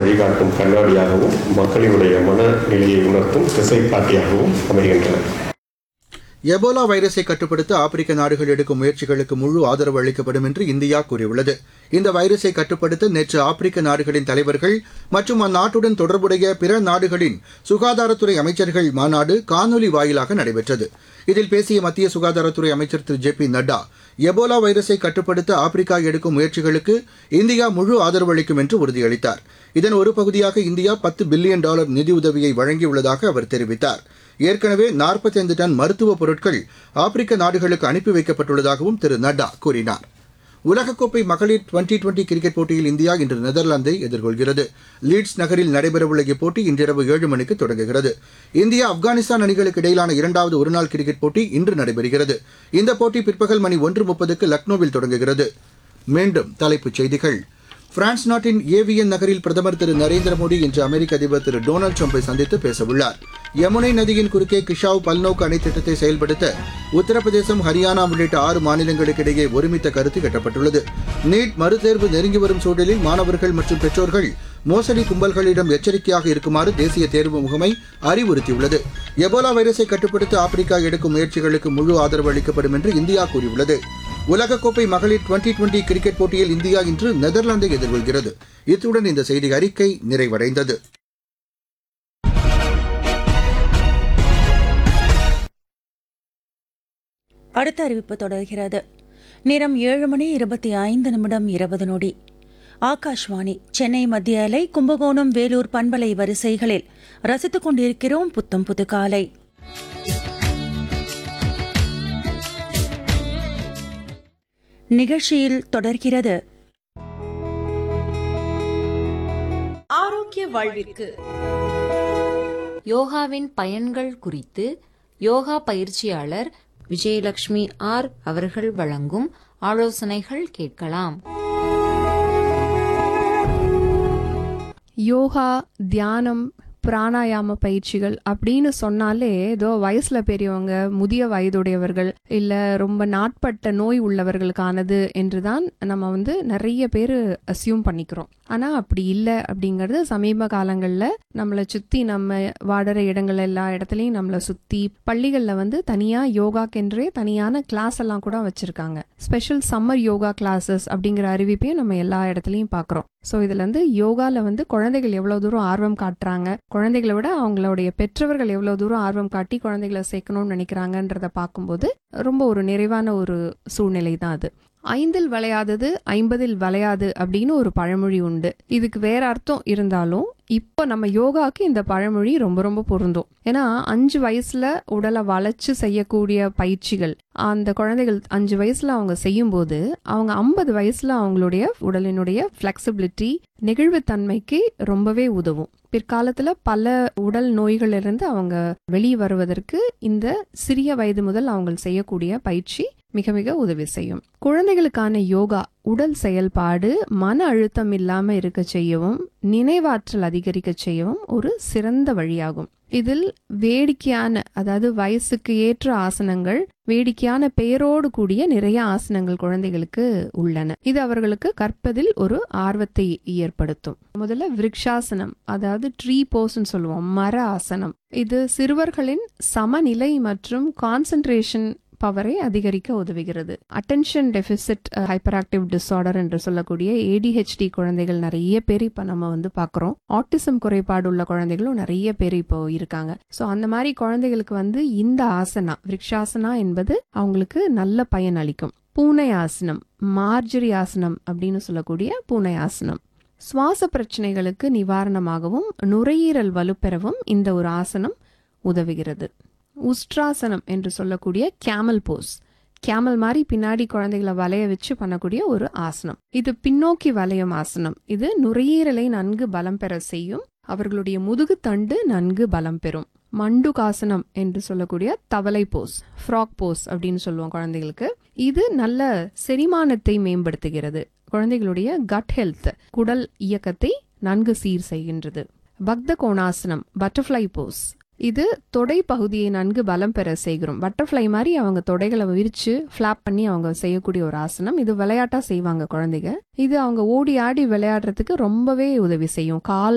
வழிகாட்டும் கண்ணாடியாகவும் மக்களினுடைய மனநிலையை உணர்த்தும் திசை காட்டியாகவும் அமைகின்றன எபோலா வைரஸை கட்டுப்படுத்த ஆப்பிரிக்க நாடுகள் எடுக்கும் முயற்சிகளுக்கு முழு ஆதரவு அளிக்கப்படும் என்று இந்தியா கூறியுள்ளது இந்த வைரஸை கட்டுப்படுத்த நேற்று ஆப்பிரிக்க நாடுகளின் தலைவர்கள் மற்றும் அந்நாட்டுடன் தொடர்புடைய பிற நாடுகளின் சுகாதாரத்துறை அமைச்சர்கள் மாநாடு காணொலி வாயிலாக நடைபெற்றது இதில் பேசிய மத்திய சுகாதாரத்துறை அமைச்சர் Thiru J P Nadda Ebola வைரஸை கட்டுப்படுத்த ஆப்பிரிக்கா எடுக்கும் முயற்சிகளுக்கு இந்தியா முழு ஆதரவு அளிக்கும் என்று உறுதியளித்தார் இதன் ஒரு பகுதியாக இந்தியா பத்து பில்லியன் டாலர் நிதியுதவியை வழங்கியுள்ளதாக அவர் தெரிவித்தார் ஏற்கனவே 45 டன் மருத்துவப் பொருட்கள் ஆப்பிரிக்க நாடுகளுக்கு அனுப்பி வைக்கப்பட்டுள்ளதாகவும் திரு நட்டா கூறினார் உலகக்கோப்பை மகளிர் டுவெண்டி டுவெண்டி கிரிக்கெட் போட்டியில் இந்தியா இன்று நெதர்லாந்தை எதிர்கொள்கிறது லீட்ஸ் நகரில் நடைபெறவுள்ள இப்போட்டி இன்றிரவு ஏழு மணிக்கு தொடங்குகிறது இந்தியா ஆப்கானிஸ்தான் அணிகளுக்கு இடையிலான இரண்டாவது ஒருநாள் கிரிக்கெட் போட்டி இன்று நடைபெறுகிறது இந்த போட்டி பிற்பகல் மணி ஒன்று முப்பதுக்கு லக்னோவில் தொடங்குகிறது மீண்டும் தலைப்புச் செய்திகள் பிரான்ஸ் நாட்டின் ஏவியன் நகரில் பிரதமர் திரு நரேந்திர மோடி இன்று அமெரிக்க அதிபர் திரு டொனால்டு ட்ரம்பை சந்தித்து பேசவுள்ளார் யமுனை நதியின் குறுக்கே கிஷாவ் பல்நோக்கு அணை திட்டத்தை செயல்படுத்த உத்தரப்பிரதேசம் ஹரியானா உள்ளிட்ட ஆறு மாநிலங்களுக்கு இடையே ஒருமித்த கருத்து எட்டப்பட்டுள்ளது நீட் மறுதேர்வு நெருங்கி வரும் சூழலில் மாணவர்கள் மற்றும் பெற்றோர்கள் மோசடி கும்பல்களிடம் எச்சரிக்கையாக இருக்குமாறு தேசிய தேர்வு முகமை அறிவுறுத்தியுள்ளது எபோலா வைரஸை கட்டுப்படுத்த ஆப்பிரிக்கா எடுக்கும் முயற்சிகளுக்கு முழு ஆதரவு அளிக்கப்படும் என்று இந்தியா கூறியுள்ளது உலகக்கோப்பை மகளிர் டுவெண்டி டுவெண்டி கிரிக்கெட் போட்டியில் இந்தியா இன்று நெதர்லாந்தை எதிர்கொள்கிறது இத்துடன் இந்த செய்தி அறிக்கை நிறைவடைந்தது அடுத்த அறிவிப்பு தொடர்கிறது நேரம் ஏழு மணி இருபத்தி ஐந்து நிமிடம் இருபது நொடி ஆகாஷ்வாணி சென்னை மத்திய அலை கும்பகோணம் வேலூர் பண்பலை வரிசைகளில் ரசித்துக் கொண்டிருக்கிறோம் புத்தம் புது காலை நிகழ்ச்சியில் தொடர்கிறது ஆரோக்கிய வாழ்விற்கு யோகாவின் பயன்கள் குறித்து யோகா பயிற்சியாளர் விஜயலட்சுமி ஆர் அவர்கள் வழங்கும் ஆலோசனைகள் கேட்கலாம் யோகா தியானம் பிராணாயாம பயிற்சிகள் அப்படின்னு சொன்னாலே ஏதோ வயசுல பெரியவங்க முதிய வயதுடையவர்கள் இல்ல ரொம்ப நாட்பட்ட நோய் உள்ளவர்களுக்கானது என்றுதான் நம்ம வந்து நிறைய பேர் அசியூம் பண்ணிக்கிறோம் ஆனா அப்படி இல்லை அப்படிங்கிறது சமீப காலங்கள்ல நம்மளை சுத்தி நம்ம வாடுற இடங்கள் எல்லா இடத்துலயும் நம்மளை சுத்தி பள்ளிகள்ல வந்து தனியா யோகாக்கென்றே தனியான கிளாஸ் எல்லாம் கூட வச்சிருக்காங்க ஸ்பெஷல் சம்மர் யோகா கிளாஸஸ் அப்படிங்கிற அறிவிப்பையும் நம்ம எல்லா இடத்துலயும் பாக்குறோம் ஸோ இதுல இருந்து யோகால வந்து குழந்தைகள் எவ்வளவு தூரம் ஆர்வம் காட்டுறாங்க குழந்தைகளை விட அவங்களுடைய பெற்றவர்கள் எவ்வளவு தூரம் ஆர்வம் காட்டி குழந்தைகளை சேர்க்கணும்னு நினைக்கிறாங்கன்றத பார்க்கும்போது ரொம்ப ஒரு நிறைவான ஒரு சூழ்நிலை தான் அது ஐந்தில் வளையாதது ஐம்பதில் வளையாது அப்படின்னு ஒரு பழமொழி உண்டு இதுக்கு வேற அர்த்தம் இருந்தாலும் இப்போ நம்ம யோகாக்கு இந்த பழமொழி ரொம்ப ரொம்ப பொருந்தும் ஏன்னா அஞ்சு வயசுல உடலை வளைச்சு செய்யக்கூடிய பயிற்சிகள் அந்த குழந்தைகள் அஞ்சு வயசுல அவங்க செய்யும்போது அவங்க ஐம்பது வயசுல அவங்களுடைய உடலினுடைய ஃபிளெக்சிபிலிட்டி நெகிழ்வுத்தன்மைக்கு ரொம்பவே உதவும் பிற்காலத்துல பல உடல் நோய்களிலிருந்து அவங்க வெளியே வருவதற்கு இந்த சிறிய வயது முதல் அவங்க செய்யக்கூடிய பயிற்சி மிக மிக உதவி செய்யும் குழந்தைகளுக்கான யோகா உடல் செயல்பாடு மன அழுத்தம் இல்லாம இருக்க செய்யவும் நினைவாற்றல் அதிகரிக்க செய்யவும் ஒரு சிறந்த வழியாகும் இதில் வேடிக்கையான அதாவது வயசுக்கு ஏற்ற ஆசனங்கள் வேடிக்கையான பெயரோடு கூடிய நிறைய ஆசனங்கள் குழந்தைகளுக்கு உள்ளன இது அவர்களுக்கு கற்பதில் ஒரு ஆர்வத்தை ஏற்படுத்தும் முதல்ல விருக்ஷாசனம் அதாவது ட்ரீ போஸ்ன்னு சொல்லுவோம் மர ஆசனம் இது சிறுவர்களின் சமநிலை மற்றும் கான்சென்ட்ரேஷன் பவரை அதிகரிக்க உதவுகிறது attention deficit hyper active disorder என்று சொல்லக்கூடிய ஏடிஹெச்டி குழந்தைகள் நிறைய பேர் இப்போ நம்ம வந்து பார்க்குறோம் ஆட்டிசம் குறைபாடு உள்ள குழந்தைகளும் நிறைய பேர் இப்போ இருக்காங்க ஸோ அந்த மாதிரி குழந்தைகளுக்கு வந்து இந்த ஆசனா விருக்ஷாசனா என்பது அவங்களுக்கு நல்ல பயன் அளிக்கும் பூனை ஆசனம் மார்ஜரி ஆசனம் அப்படின்னு சொல்லக்கூடிய பூனை ஆசனம் சுவாச பிரச்சனைகளுக்கு நிவாரணமாகவும் நுரையீரல் வலுப்பெறவும் இந்த ஒரு ஆசனம் உதவுகிறது உஸ்ட்ராசனம் என்று சொல்லக்கூடிய கேமல் போஸ் கேமல் மாதிரி பின்னாடி குழந்தைகளை வளைய வச்சு பண்ணக்கூடிய ஒரு ஆசனம் இது பின்னோக்கி வளையும் ஆசனம் இது நுரையீரலை நன்கு பலம் பெற செய்யும் அவர்களுடைய முதுகு தண்டு நன்கு பலம் பெறும் மண்டுகாசனம் என்று சொல்லக்கூடிய தவளை போஸ் ஃப்ராக் போஸ் அப்படின்னு சொல்லுவோம் குழந்தைகளுக்கு இது நல்ல செரிமானத்தை மேம்படுத்துகிறது குழந்தைகளுடைய கட் ஹெல்த் குடல் இயக்கத்தை நன்கு சீர் செய்கின்றது பக்த கோணாசனம் பட்டர்ஃப்ளை போஸ் இது தொடை பகுதியை நன்கு பலம் பெற செய்கிறோம் பட்டர்ஃப்ளை மாதிரி அவங்க தொடைகளை விரிச்சு ஃபிளாப் பண்ணி அவங்க செய்யக்கூடிய ஒரு ஆசனம் இது விளையாட்டா செய்வாங்க குழந்தைங்க இது அவங்க ஓடி ஆடி விளையாடுறதுக்கு ரொம்பவே உதவி செய்யும் கால்